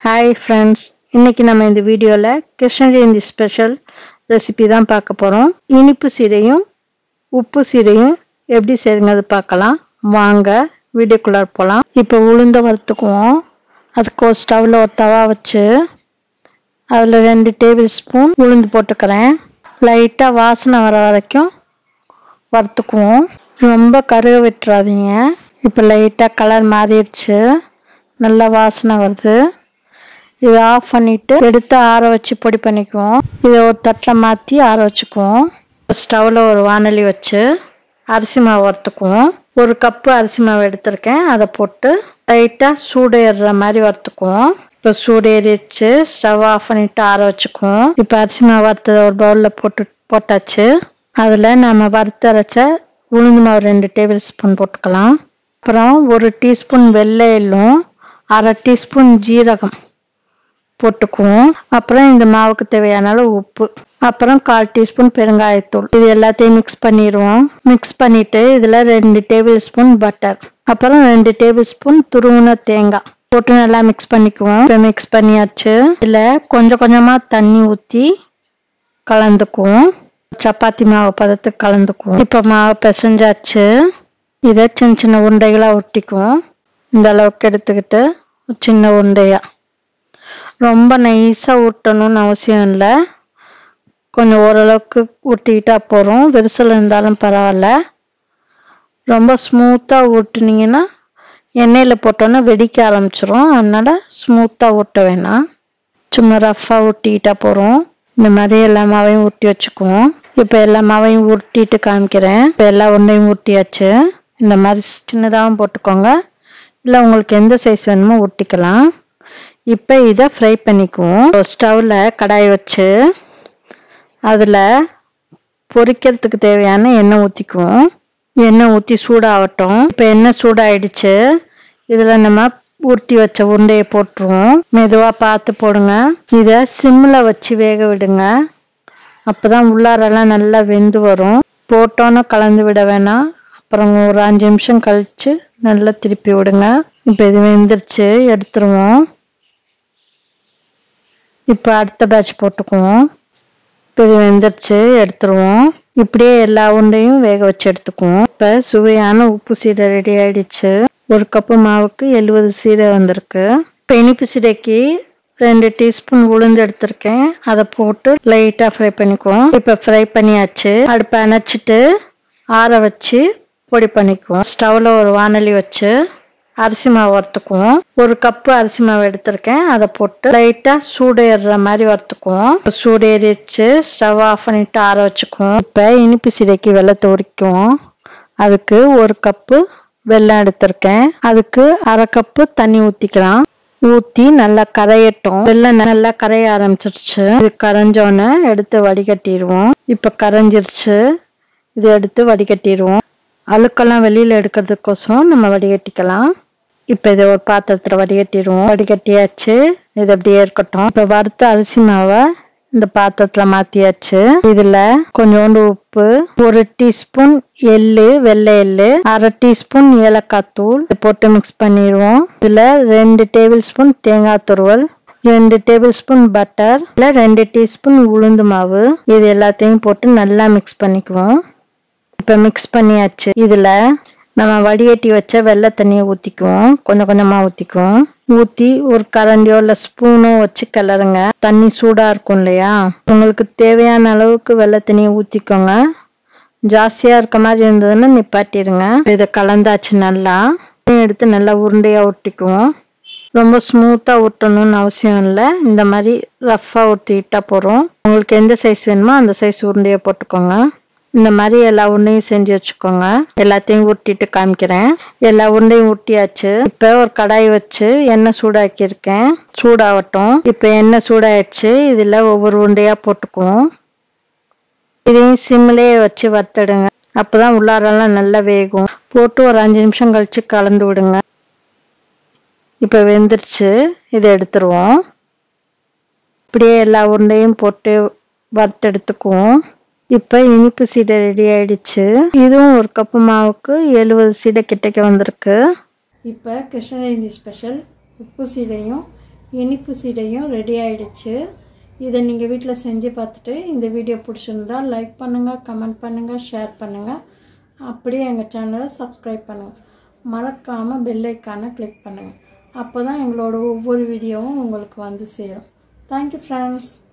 hi friends இன்னைக்கு நம்ம இந்த வீடியோவில் கிருஷ்ணகிரி ஸ்பெஷல் ரெசிபி தான் பார்க்க போகிறோம் இனிப்பு சீடையும் உப்பு சீடையும் எப்படி செய்யுங்கிறது பார்க்கலாம் வாங்க வீடியோக்குள்ளே போகலாம் இப்போ உளுந்த வறுத்துக்குவோம் அதுக்கு ஒரு ஸ்டவ்வில் ஒரு தவா வச்சு அதில் ரெண்டு டேபிள் ஸ்பூன் உளுந்து போட்டுக்கிறேன் லைட்டாக வாசனை வர வரைக்கும் வறுத்துக்குவோம் ரொம்ப கருக விட்டுறாதீங்க இப்போ லைட்டாக கலர் மாறிடுச்சு நல்லா வாசனை வருது இதை ஆஃப் பண்ணிவிட்டு எடுத்து ஆற வச்சு பொடி பண்ணிக்குவோம் இதை ஒரு தட்டில் மாற்றி ஆற வச்சுக்குவோம் ஸ்டவ்வில் ஒரு வானொலி வச்சு அரிசி மாவு வறுத்துக்குவோம் ஒரு கப்பு அரிசி மாவு எடுத்திருக்கேன் அதை போட்டு லைட்டாக சூடு ஏறுற மாதிரி வறுத்துக்குவோம் இப்போ சூடு ஏறிடுச்சு ஸ்டவ் ஆஃப் பண்ணிவிட்டு ஆற வச்சுக்குவோம் இப்போ அரிசி மாவு வறுத்ததை ஒரு பவுலில் போட்டு போட்டாச்சு அதில் நம்ம வறுத்து அரைச்ச உளுந்து மாவு ரெண்டு டேபிள் ஸ்பூன் போட்டுக்கலாம் அப்புறம் ஒரு டீஸ்பூன் வெள்ளை எள்ளும் அரை டீஸ்பூன் ஜீரகம் போட்டுக்குவோம் அப்புறம் இந்த மாவுக்கு தேவையான அளவு உப்பு அப்புறம் கால் டீஸ்பூன் பெருங்காயத்தூள் இது எல்லாத்தையும் மிக்ஸ் பண்ணிடுவோம் மிக்ஸ் பண்ணிட்டு இதில் ரெண்டு டேபிள் ஸ்பூன் பட்டர் அப்புறம் ரெண்டு டேபிள் ஸ்பூன் துருவின தேங்காய் போட்டு நல்லா மிக்ஸ் பண்ணிக்குவோம் இப்போ மிக்ஸ் பண்ணியாச்சு இதில் கொஞ்சம் கொஞ்சமாக தண்ணி ஊற்றி கலந்துக்குவோம் சப்பாத்தி மாவு பதத்துக்கு கலந்துக்குவோம் இப்போ மாவு பிசைஞ்சாச்சு இதை சின்ன சின்ன உருண்டைகளாக ஒட்டிக்குவோம் இந்த அளவுக்கு எடுத்துக்கிட்டு சின்ன உருண்டையா ரொம்ப நைஸாக ஊட்டணும்னு அவசியம் இல்லை கொஞ்சம் ஓரளவுக்கு ஊட்டிக்கிட்டா போகிறோம் விரிசல் இருந்தாலும் பரவாயில்ல ரொம்ப ஸ்மூத்தாக ஊட்டினீங்கன்னா எண்ணெயில் போட்டோன்னா வெடிக்க ஆரம்பிச்சிரும் அதனால் ஸ்மூத்தாக ஊட்ட வேணாம் சும்மா ரஃப்பாக ஊட்டிக்கிட்டா போகிறோம் இந்த மாதிரி எல்லா மாவையும் ஊட்டி வச்சுக்குவோம் இப்போ எல்லா மாவையும் ஊட்டிட்டு காமிக்கிறேன் இப்போ எல்லா ஒன்றையும் ஊட்டியாச்சு இந்த மாதிரி சின்னதாகவும் போட்டுக்கோங்க இல்லை உங்களுக்கு எந்த சைஸ் வேணுமோ ஊட்டிக்கலாம் இப்போ இதை ஃப்ரை பண்ணிக்குவோம் ஸ்டவ்வில் கடாய் வச்சு அதில் பொரிக்கிறதுக்கு தேவையான எண்ணெய் ஊற்றிக்குவோம் எண்ணெய் ஊற்றி சூடாகட்டும் இப்போ எண்ணெய் சூடாயிடுச்சு இதில் நம்ம உருட்டி வச்ச உருண்டையை போட்டுருவோம் மெதுவாக பார்த்து போடுங்க இதை சிம்மில் வச்சு வேக விடுங்க அப்போ தான் உள்ளாரெல்லாம் நல்லா வெந்து வரும் போட்டோன்னு கலந்து விட வேணாம் அப்புறம் ஒரு அஞ்சு நிமிஷம் கழித்து நல்லா திருப்பி விடுங்க இப்போ இது வெந்துருச்சு எடுத்துருவோம் இப்போ அடுத்த பேட்ச் போட்டுக்குவோம் இப்போ இது வெந்துருச்சு எடுத்துருவோம் இப்படியே எல்லா உண்டையும் வேக வச்சு எடுத்துக்குவோம் இப்போ சுவையான உப்பு சீடை ரெடி ஆயிடுச்சு ஒரு கப்பு மாவுக்கு எழுபது சீடை வந்திருக்கு இப்போ இனிப்பு சீடைக்கு ரெண்டு டீஸ்பூன் உளுந்து எடுத்திருக்கேன் அதை போட்டு லைட்டாக ஃப்ரை பண்ணிக்குவோம் இப்போ ஃப்ரை பண்ணியாச்சு அடுப்பை அணைச்சிட்டு ஆற வச்சு பொடி பண்ணிக்குவோம் ஸ்டவ்வில் ஒரு வானொலி வச்சு அரிசி மாவு வறுத்துக்குவோம் ஒரு கப்பு அரிசி மாவு எடுத்திருக்கேன் அதை போட்டு லைட்டாக சூடு ஏறுற மாதிரி வறுத்துக்குவோம் சூடு ஏறிடுச்சு ஸ்டவ் ஆஃப் பண்ணிட்டு ஆற வச்சுக்குவோம் இப்போ இனிப்பு சிடைக்கு வெள்ளத்தை உரிக்குவோம் அதுக்கு ஒரு கப்பு வெல்லம் எடுத்திருக்கேன் அதுக்கு அரை கப்பு தண்ணி ஊற்றிக்கலாம் ஊற்றி நல்லா கரையட்டும் வெள்ளம் நல்லா கரைய ஆரம்பிச்சிருச்சு இது கரைஞ்சோன்னே எடுத்து வடிகட்டிடுவோம் இப்போ கரைஞ்சிருச்சு இது எடுத்து வடிகட்டிடுவோம் அழுக்கெல்லாம் வெளியில் எடுக்கிறதுக்கோசரம் நம்ம வடிகட்டிக்கலாம் இப்போ இதை ஒரு பாத்திரத்தில் வடிகட்டிடுவோம் வடிகட்டியாச்சு இது அப்படியே இருக்கட்டும் இப்போ வறுத்த அரிசி மாவை இந்த பாத்திரத்தில் மாற்றியாச்சு இதில் கொஞ்சோண்டு உப்பு ஒரு டீஸ்பூன் எள்ளு வெள்ளை எள்ளு அரை டீஸ்பூன் ஏலக்காய் தூள் போட்டு மிக்ஸ் பண்ணிடுவோம் இதில் ரெண்டு டேபிள் ஸ்பூன் தேங்காய் துருவல் ரெண்டு டேபிள் ஸ்பூன் பட்டர் இல்லை ரெண்டு டீஸ்பூன் உளுந்து மாவு இது எல்லாத்தையும் போட்டு நல்லா மிக்ஸ் பண்ணிக்குவோம் இப்போ மிக்ஸ் பண்ணியாச்சு இதில் நம்ம வடிகட்டி வச்ச வெள்ளை தண்ணியை ஊற்றிக்குவோம் கொஞ்சம் கொஞ்சமாக ஊற்றிக்குவோம் ஊற்றி ஒரு கரண்டியோ இல்லை ஸ்பூனோ வச்சு கிளறுங்க தண்ணி சூடாக இருக்கும் இல்லையா உங்களுக்கு தேவையான அளவுக்கு வெள்ளை தண்ணியை ஊற்றிக்கோங்க ஜாஸ்தியாக இருக்க மாதிரி இருந்ததுன்னா நிப்பாட்டிடுங்க இதை கலந்தாச்சு நல்லா எடுத்து நல்லா உருண்டையாக ஒட்டிக்குவோம் ரொம்ப ஸ்மூத்தாக ஊட்டணும்னு அவசியம் இல்லை இந்த மாதிரி ரஃப்பாக ஊற்றிக்கிட்டா போகிறோம் உங்களுக்கு எந்த சைஸ் வேணுமோ அந்த சைஸ் உருண்டையை போட்டுக்கோங்க இந்த மாதிரி எல்லா உருண்டையும் செஞ்சு வச்சுக்கோங்க எல்லாத்தையும் ஊட்டிட்டு காமிக்கிறேன் எல்லா உருண்டையும் ஊட்டியாச்சு இப்போ ஒரு கடாய் வச்சு எண்ணெய் சூடாக்கியிருக்கேன் சூடாகட்டும் இப்போ எண்ணெய் சூடாயிடுச்சு இதில் ஒவ்வொரு உருண்டையாக போட்டுக்குவோம் இதையும் சிம்மிலேயே வச்சு வறுத்துடுங்க அப்போ தான் உள்ளாரெல்லாம் நல்லா வேகும் போட்டு ஒரு அஞ்சு நிமிஷம் கழிச்சு கலந்து விடுங்க இப்போ வெந்துருச்சு இதை எடுத்துருவோம் இப்படியே எல்லா உருண்டையும் போட்டு வறுத்து எடுத்துக்குவோம் இப்போ இனிப்பு சீடை ரெடி ஆயிடுச்சு இதுவும் ஒரு கப்பு மாவுக்கு எழுபது சீடை கிட்டக்க வந்திருக்கு இப்போ கிருஷ்ணகிரி ஸ்பெஷல் உப்பு சீடையும் இனிப்பு சீடையும் ரெடி ஆயிடுச்சு இதை நீங்கள் வீட்டில் செஞ்சு பார்த்துட்டு இந்த வீடியோ பிடிச்சிருந்தா லைக் பண்ணுங்கள் கமெண்ட் பண்ணுங்கள் ஷேர் பண்ணுங்கள் அப்படியே எங்கள் சேனலை சப்ஸ்கிரைப் பண்ணுங்கள் மறக்காமல் பெல் ஐக்கானை கிளிக் பண்ணுங்கள் அப்போ தான் எங்களோட ஒவ்வொரு வீடியோவும் உங்களுக்கு வந்து சேரும் தேங்க்யூ ஃப்ரெண்ட்ஸ்